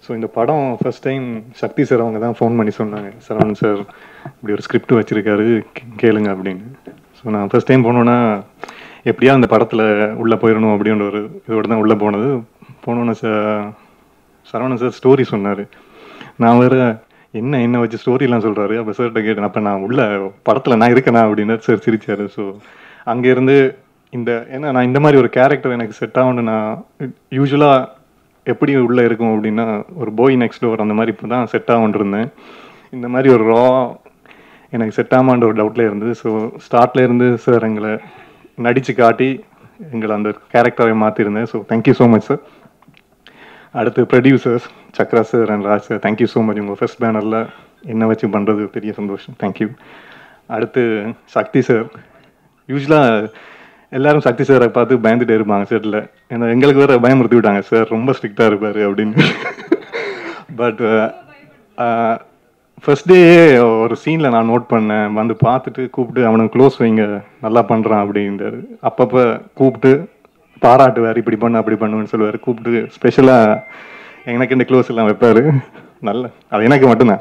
so இந்த படம் first time சக்தி sir அவங்க தான் ஃபோன் பண்ணி சொன்னாங்க சரவணன் சார் இப்படி ஒரு ஸ்கிரிப்ட் வச்சுருக்காரு கேளுங்க அப்படின்னு ஸோ நான் ஃபர்ஸ்ட் டைம் போனோன்னா எப்படியா அந்த படத்தில் உள்ளே போயிடணும் அப்படின்ற ஒரு இதோட தான் உள்ளே போனது போனோன்னே ச சரவணன் சார் ஸ்டோரி சொன்னார் நான் வேறு என்ன என்ன வச்சு ஸ்டோரிலாம் சொல்கிறாரு அப்போ சார்கிட்ட கேட்டேன் அப்போ நான் உள்ள படத்தில் நான் இருக்கேனா அப்படின்னு சார் சிரிச்சார் ஸோ அங்கேருந்து இந்த ஏன்னா நான் இந்த மாதிரி ஒரு கேரக்டர் எனக்கு செட் ஆகணும் நான் யூஸ்வலாக எப்படி உள்ளே இருக்கும் அப்படின்னா ஒரு போய் நெக்ஸ்ட் டோர் அந்த மாதிரி இப்போ தான் செட் ஆகும்னு இருந்தேன் இந்த மாதிரி ஒரு ரா எனக்கு செட் ஆமான்ற ஒரு டவுட்லேயே இருந்தது ஸோ ஸ்டார்ட்ல இருந்து சார் எங்களை நடித்து காட்டி எங்களை அந்த கேரக்டரை மாற்றிருந்தேன் so thank you so much sir அடுத்து producers Chakra sir and Raj sir thank you so much உங்கள் ஃபர்ஸ்ட் பேனரில் என்ன வச்சு பண்ணுறது பெரிய சந்தோஷம் தேங்க்யூ அடுத்து சக்தி சார் யூஸ்வலாக எல்லாரும் சக்தி சாரை பார்த்து பயந்துட்டே இருப்பாங்க செட்டில் ஏன்னா எங்களுக்கு வேற பயமுறுத்தி விட்டாங்க சார் ரொம்ப ஸ்ட்ரிக்டாக இருப்பார் அப்படின்னு பட் ஃபர்ஸ்ட் டே ஒரு சீனில் நான் நோட் பண்ணேன் வந்து பார்த்துட்டு கூப்பிட்டு அவனுக்கு க்ளோஸ் வைங்க நல்லா பண்ணுறான் அப்படின்றாரு அப்பப்போ கூப்பிட்டு பாராட்டுவார் இப்படி பண்ணு அப்படி பண்ணுன்னு சொல்லுவார் கூப்பிட்டு ஸ்பெஷலாக எனக்கு இந்த க்ளோஸ் எல்லாம் வைப்பார் நல்ல அது எனக்கு மட்டும்தான்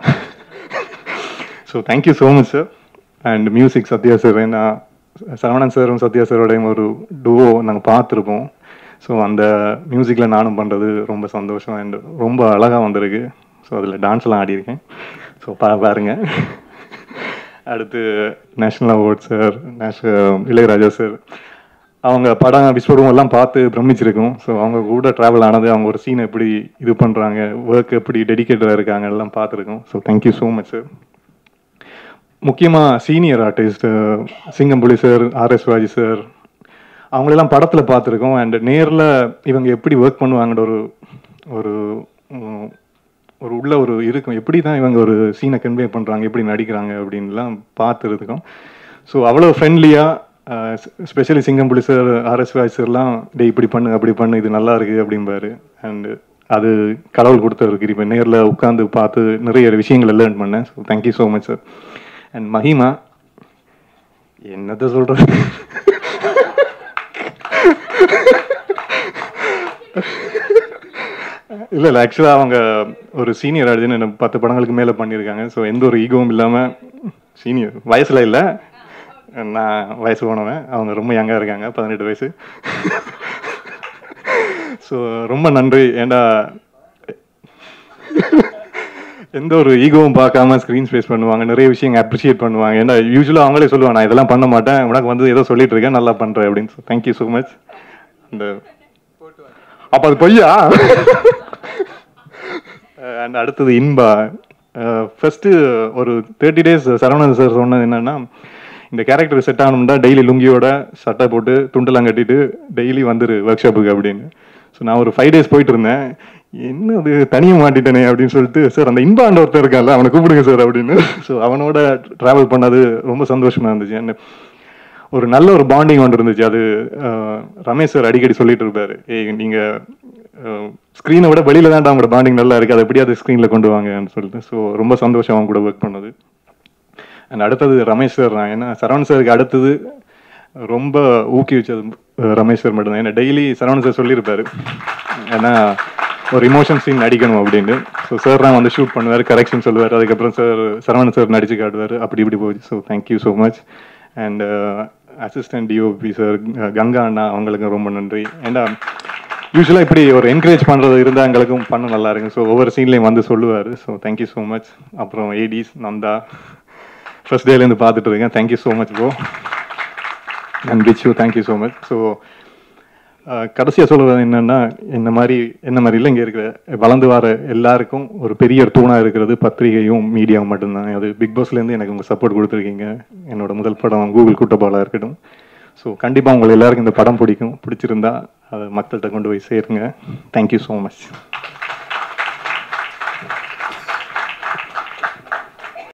so thank you so much sir and music Sathya sir ஏன்னா சரவணன் சாரும் சத்யா சாரோடையும் ஒரு டுவோ நாங்கள் பார்த்துருப்போம் ஸோ அந்த மியூசிக்கில் நானும் பண்ணுறது ரொம்ப சந்தோஷம் அண்ட் ரொம்ப அழகாக வந்திருக்கு ஸோ அதில் டான்ஸ்லாம் ஆடியிருக்கேன் ஸோ பா பாருங்க அடுத்து national award sir national Ilaiyaraaja sir அவங்க படம் விஸ்வரூபம் எல்லாம் பார்த்து பிரமிச்சிருக்கும் ஸோ அவங்க கூட ட்ராவல் ஆனது அவங்க ஒரு சீன் எப்படி இது பண்ணுறாங்க ஒர்க் எப்படி டெடிக்கேட்டடாக இருக்காங்க எல்லாம் பார்த்துருக்கோம் so thank you so much sir முக்கியமாக senior artist Singampuli sir RS Raj sir அவங்களெல்லாம் படத்தில் பார்த்துருக்கோம் அண்ட் நேரில் இவங்க எப்படி ஒர்க் பண்ணுவாங்கன்ற ஒரு ஒரு உம், ஒரு உள்ள ஒரு இருக்கும் எப்படி தான் இவங்க ஒரு சீனை கன்வே பண்ணுறாங்க எப்படி நடிக்கிறாங்க அப்படின்லாம் பார்த்துருக்கோம் ஸோ அவ்வளோ ஃப்ரெண்ட்லியாக specially Singampuli sir RS Raj சார்லாம் டே இப்படி பண்ணு அப்படி பண்ணு இது நல்லா இருக்கு அப்படிம்பாரு அண்டு அது கடவுள் கொடுத்த ஒரு கிருபை நேரில் உட்காந்து பார்த்து நிறைய விஷயங்களை லேர்ன் பண்ணேன் so thank you so much sir and Mahima என்னத்த சொல்றது இல்லை இல்லை ஆக்சுவலாக அவங்க ஒரு சீனியர் ஆடுதுன்னு என்ன பத்து படங்களுக்கு மேலே பண்ணியிருக்காங்க ஸோ எந்த ஒரு ஈகோவும் இல்லாமல் சீனியர் வயசில் இல்லை நான் வயசு போனவன் அவங்க ரொம்ப யங்காக இருக்காங்க பதினெட்டு வயசு ஸோ ரொம்ப நன்றி ஏண்டா எந்த ஒரு ஈகோவும் பார்க்காம ஸ்க்ரீன் ஸ்பேஸ் பண்ணுவாங்க நிறைய விஷயங்க அப்ரிஷியேட் பண்ணுவாங்க ஏன்னா யூஸ்வலாக அவங்களே சொல்லுவாங்க நான் இதெல்லாம் பண்ண மாட்டேன் உனக்கு வந்து ஏதோ சொல்லிட்டு இருக்கேன் நல்லா பண்ணுறேன் அப்படின்னு தேங்க்யூ ஸோ மச் அந்த அப்போ அது பொய்யா அண்ட் அடுத்தது இன்பா ஃபர்ஸ்ட் ஒரு தேர்ட்டி டேஸ் சரவணன் சார் சொன்னது என்னன்னா இந்த கேரக்டர் செட் ஆகணும்னா டெய்லி லுங்கியோட சட்டை போட்டு துண்டெல்லாம் கட்டிட்டு டெய்லி வந்துரு ஒர்க் ஷாப்புக்கு அப்படின்னு ஸோ நான் ஒரு ஃபைவ் டேஸ் போயிட்டு இருந்தேன் என்ன அது தனியாக மாட்டிட்டேனே அப்படின்னு சொல்லிட்டு சார் அந்த இன்பாண்ட ஒருத்தர் இருக்கான்ல அவனை கூப்பிடுங்க சார் அப்படின்னு ஸோ அவனோட ட்ராவல் பண்ணது ரொம்ப சந்தோஷமா இருந்துச்சு And ஒரு நல்ல ஒரு பாண்டிங் ஒன்று இருந்துச்சு அது அஹ், ரமேஷ் சார் அடிக்கடி சொல்லிட்டு இருப்பாரு ஏய் நீங்க ஸ்க்ரீனை விட வெளியில தான் அவங்களோட பாண்டிங் நல்லா இருக்கு அதை எப்படியாவது ஸ்க்ரீனில் கொண்டு வாங்கன்னு சொல்லிட்டு ஸோ ரொம்ப சந்தோஷம் அவங்க கூட ஒர்க் பண்ணது அண்ட் அடுத்தது ரமேஷ் சார் தான் ஏன்னா சரவணன் சாருக்கு அடுத்தது ரொம்ப ஊக்குவிச்சது அஹ், ரமேஷ் சார் மட்டும்தான் ஏன்னா டெய்லி சரவணன் சார் சொல்லியிருப்பாரு ஏன்னா ஒரு இமோஷன் சீன் நடிக்கணும் அப்படின்னு ஸோ சார் தான் வந்து ஷூட் பண்ணுவார் கரெக்ஷன் சொல்லுவார் அதுக்கப்புறம் சார் சரவணன் சார் நடிச்சு காட்டுவார் அப்படி இப்படி போச்சு so thank you so much and assistant DOP sir Ganga அண்ணா அவங்களுக்கு ரொம்ப நன்றி ஏண்டா யூஸ்வலாக இப்படி ஒரு என்கரேஜ் பண்ணுறது இருந்தால் எங்களுக்கும் பண்ண நல்லா இருக்கும் ஸோ ஒவ்வொரு சீன்லேயும் வந்து சொல்லுவார் ஸோ தேங்க்யூ ஸோ மச் அப்புறம் ஏடிஸ் நந்தா ஃபர்ஸ்ட் டேலேருந்து பார்த்துட்டு இருக்கேன் thank you so much bro and Pichu thank you so much so கடைசியாக சொல்கிறது என்னன்னா இந்த மாதிரி என்ன மாதிரி இல்லை இங்கே இருக்கிற வளர்ந்து வர எல்லாருக்கும் ஒரு பெரிய தூணாக இருக்கிறது பத்திரிகையும் மீடியாவும் மட்டும்தான் அது பிக் பாஸ்லேருந்து எனக்கு உங்கள் சப்போர்ட் கொடுத்துருக்கீங்க என்னோட முதல் படம் கூகுள் கூட்டப்பாலாக இருக்கட்டும் ஸோ கண்டிப்பாக உங்களை எல்லாருக்கும் இந்த படம் பிடிக்கும் பிடிச்சிருந்தா அதை மக்கள்கிட்ட கொண்டு போய் சேருங்க தேங்க்யூ ஸோ மச்